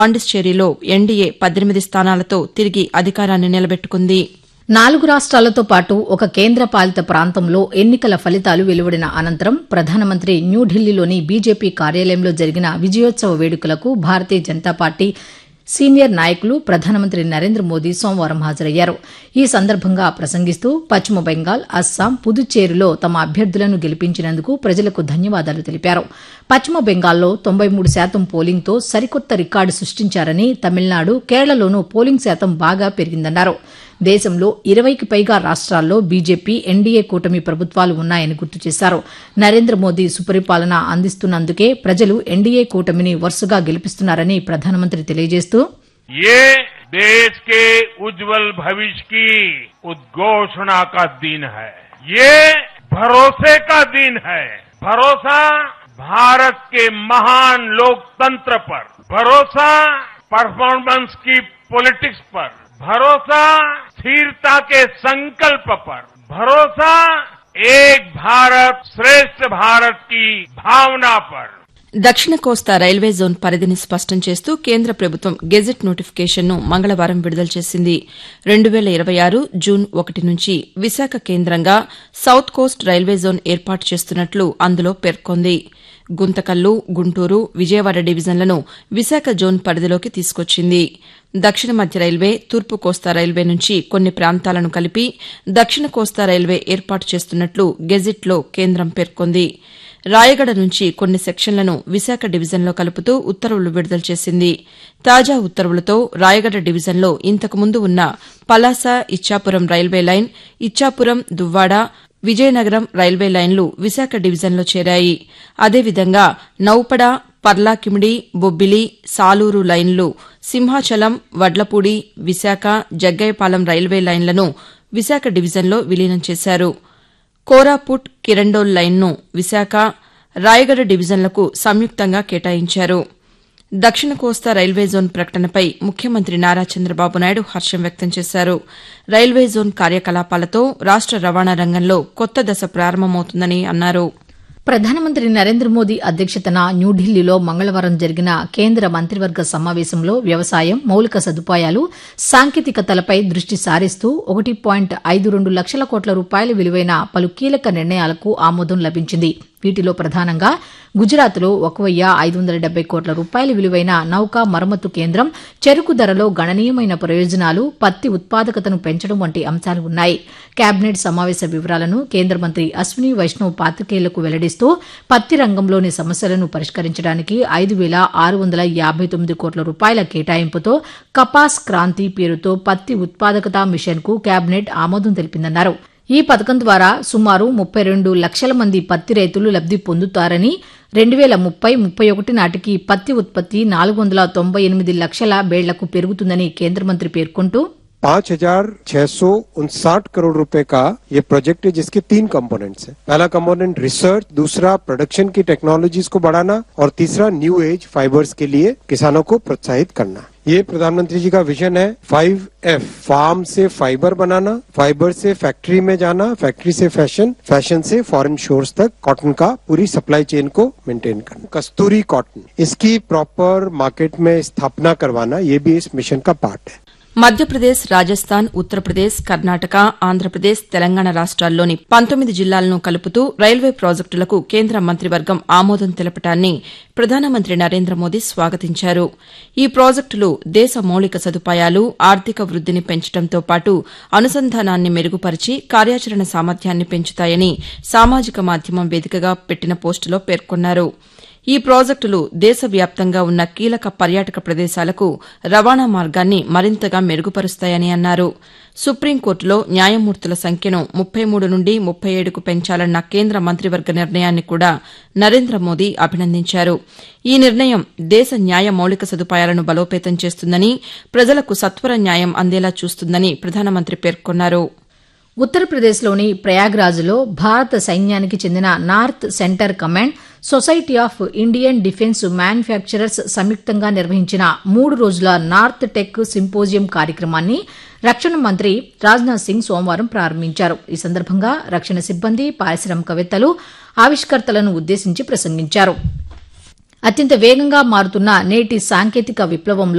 పాండిచ్చేరిలో NDA పద్దెనిమిది స్థానాలతో తిరిగి అధికారాన్ని నిలబెట్టుకుంది నాలుగు రాష్ట్రాలతో పాటు ఒక కేంద్ర పాలిత ప్రాంతంలో ఎన్నికల ఫలితాలు వెలువడిన అనంతరం ప్రధానమంత్రి న్యూఢిల్లీలోని బీజేపీ కార్యాలయంలో జరిగిన విజయోత్సవ వేడుకలకు భారతీయ జనతా పార్టీ సీనియర్ నాయకులు ప్రధానమంత్రి నరేంద్ర మోదీ సోమవారం హాజరయ్యారు ఈ సందర్భంగా ప్రసంగిస్తూ పశ్చిమ బెంగాల్ అస్సాం పుదుచ్చేరిలో తమ అభ్యర్థులను గెలిపించినందుకు ప్రజలకు ధన్యవాదాలు తెలిపారు పశ్చిమ బెంగాల్లో తొంభై మూడు శాతం పోలింగ్తో సరికొత్త రికార్డు సృష్టించారని తమిళనాడు కేరళలోనూ పోలింగ్ శాతం బాగా పెరిగిందన్నారు దేశంలో ఇరవైకి పైగా రాష్ట్రాల్లో బీజేపీ ఎన్డీఏ కూటమి ప్రభుత్వాలు ఉన్నాయని గుర్తు చేశారు నరేంద్ర మోదీ సుపరిపాలన అందిస్తున్నందుకే ప్రజలు ఎన్డీఏ కూటమిని వరుసగా గెలిపిస్తున్నారని ప్రధానమంత్రి తెలియజేస్తూ ये देश के उज्जवल भविष्य की उद्घोषणा का दिन है ये भरोसे का दिन है भरोसा भारत के महान लोकतंत्र पर भरोसा परफॉर्मेंस की पॉलिटिक्स पर भरोसा स्थिरता के संकल्प पर भरोसा एक भारत श्रेष्ठ भारत की भावना पर దక్షిణ కోస్తా రైల్వే జోన్ పరిధిని స్పష్టం చేస్తూ కేంద్ర ప్రభుత్వం గెజిట్ నోటిఫికేషన్ను మంగళవారం విడుదల చేసింది రెండు వేల ఇరవై ఆరు జూన్ ఒకటి నుంచి విశాఖ కేంద్రంగా సౌత్ కోస్ట్ రైల్వే జోన్ ఏర్పాటు చేస్తున్నట్లు అందులో పేర్కొంది గుంతకల్లు గుంటూరు విజయవాడ డివిజన్లను విశాఖ జోన్ పరిధిలోకి తీసుకొచ్చింది దక్షిణ మధ్య రైల్వే తూర్పు కోస్తా రైల్వే నుంచి కొన్ని ప్రాంతాలను కలిపి దక్షిణ కోస్తా రైల్వే ఏర్పాటు చేస్తున్నట్లు గెజిట్లో కేంద్రం పేర్కొంది రాయగడ నుంచి కొన్ని సెక్షన్లను విశాఖ డివిజన్లో కలుపుతూ ఉత్తర్వులు విడుదల చేసింది తాజా ఉత్తర్వులతో రాయగడ డివిజన్లో ఇంతకుముందు ఉన్న Palasa Ichchapuram railway line Ichchapuram Duvvada Vizianagaram railway లైన్లు విశాఖ డివిజన్లో చేరాయి అదేవిధంగా నౌపడ పర్లాకిమిడి బొబ్బిలి సాలూరు లైన్లు సింహాచలం వడ్లపూడి విశాఖ జగ్గయ్యపాలెం రైల్వే లైన్లను విశాఖ డివిజన్లో విలీనం చేశారు కోరాపుట్ కిరండోల్ లైన్ను విశాఖ రాయగడ డివిజన్లకు సంయుక్తంగా కేటాయించారు దక్షిణ కోస్తా రైల్వే జోన్ ప్రకటనపై ముఖ్యమంత్రి నారా చంద్రబాబు నాయుడు హర్షం వ్యక్తం చేశారు రైల్వే జోన్ కార్యకలాపాలతో రాష్ట రవాణా రంగంలో కొత్త దశ ప్రారంభమవుతుందని అన్నారు ప్రధానమంత్రి నరేంద్ర మోదీ అధ్యక్షతన న్యూఢిల్లీలో మంగళవారం జరిగిన కేంద్ర మంత్రివర్గ సమావేశంలో వ్యవసాయం మౌలిక సదుపాయాలు సాంకేతికతలపై దృష్టి సారిస్తూ ఒకటి పాయింట్ ఐదు రెండు లక్షల కోట్ల రూపాయల విలువైన పలు కీలక నిర్ణయాలకు ఆమోదం లభించింది వీటిలో ప్రధానంగా గుజరాత్లో ఒక వెయ్యి ఐదు వందల డెబ్బై కోట్ల రూపాయల విలువైన నౌకా మరమ్మతు కేంద్రం చెరుకు ధరలో గణనీయమైన ప్రయోజనాలు పత్తి ఉత్పాదకతను పెంచడం వంటి అంశాలు ఉన్నాయి కేబినెట్ సమావేశ వివరాలను కేంద్ర మంత్రి అశ్విని వైష్ణవ్ పాతికేయులకు వెల్లడిస్తూ పత్తి రంగంలోని సమస్యలను పరిష్కరించడానికి ఐదు వేల ఆరు వందల యాబై తొమ్మిది కోట్ల రూపాయల కేటాయింపుతో కపాస్ క్రాంతి పేరుతో పత్తి ఉత్పాదకత మిషన్కు కేబినెట్ ఆమోదం తెలిపిందన్నారు ఈ పథకం ద్వారా సుమారు ముప్పై రెండు లక్షల మంది పత్తి రైతులు లబ్ది పొందుతారని రెండు వేల ముప్పై ముప్పై ఒకటి నాటికి పత్తి ఉత్పత్తి నాలుగు వందల తొంభై ఎనిమిది లక్షల బేళ్లకు పెరుగుతుందని కేంద్ర మంత్రి పేర్కొంటూ पाँच हजार छह सौ उनसाठ करोड़ रुपए का ये प्रोजेक्ट है जिसके तीन कंपोनेंट्स हैं पहला कंपोनेंट रिसर्च दूसरा प्रोडक्शन की टेक्नोलॉजीज को बढ़ाना और तीसरा न्यू एज फाइबर्स के लिए किसानों को प्रोत्साहित करना ये प्रधानमंत्री जी का विजन है फाइव एफ फार्म से फाइबर बनाना फाइबर से फैक्ट्री में जाना फैक्ट्री से फैशन फैशन से फॉरेन शोर्स तक कॉटन का पूरी सप्लाई चेन को मेंटेन करना कस्तूरी कॉटन इसकी प्रॉपर मार्केट में स्थापना करवाना ये भी इस मिशन का पार्ट है మధ్యప్రదేశ్ రాజస్థాన్ ఉత్తరప్రదేశ్ కర్ణాటక ఆంధ్రప్రదేశ్ తెలంగాణ రాష్ట్రాల్లోని పంతొమ్మిది జిల్లాలను కలుపుతూ రైల్వే ప్రాజెక్టులకు కేంద్ర మంత్రివర్గం ఆమోదం తెలపడాన్ని ప్రధానమంత్రి నరేంద్ర మోదీ స్వాగతించారు ఈ ప్రాజెక్టులు దేశ మౌలిక సదుపాయాలు ఆర్థిక వృద్దిని పెంచడంతో పాటు అనుసంధానాన్ని మెరుగుపరిచి కార్యాచరణ సామర్థ్యాన్ని పెంచుతాయని సామాజిక మాధ్యమం వేదికగా పెట్టిన పోస్టులో పేర్కొన్నారు ఈ ప్రాజెక్టులు దేశవ్యాప్తంగా ఉన్న కీలక పర్యాటక ప్రదేశాలకు రవాణా మార్గాన్ని మరింతగా మెరుగుపరుస్తాయని అన్నారు సుప్రీంకోర్టులో న్యాయమూర్తుల సంఖ్యను ముప్పై మూడు నుండి ముప్పై ఏడుకు పెంచాలన్న కేంద్ర మంత్రివర్గ నిర్ణయాన్ని కూడా నరేంద్ర మోదీ అభినందించారు ఈ నిర్ణయం దేశ న్యాయ మౌలిక సదుపాయాలను బలోపేతం చేస్తుందని ప్రజలకు సత్వర న్యాయం అందేలా చూస్తుందని ప్రధానమంత్రి పేర్కొన్నారు ఉత్తరప్రదేశ్లోని ప్రయాగ్రాజ్లో భారత సైన్యానికి చెందిన north centre command society of Indian defence manufacturers సంయుక్తంగా నిర్వహించిన మూడు రోజుల నార్త్ టెక్ సింపోజియం కార్యక్రమాన్ని రక్షణ మంత్రి రాజ్నాథ్ సింగ్ సోమవారం ప్రారంభించారు ఈ సందర్భంగా రక్షణ సిబ్బంది పారిశ్రామికవేత్తలు ఆవిష్కర్తలను ఉద్దేశించి ప్రసంగించారు అత్యంత వేగంగా మారుతున్న నేటి సాంకేతిక విప్లవంలో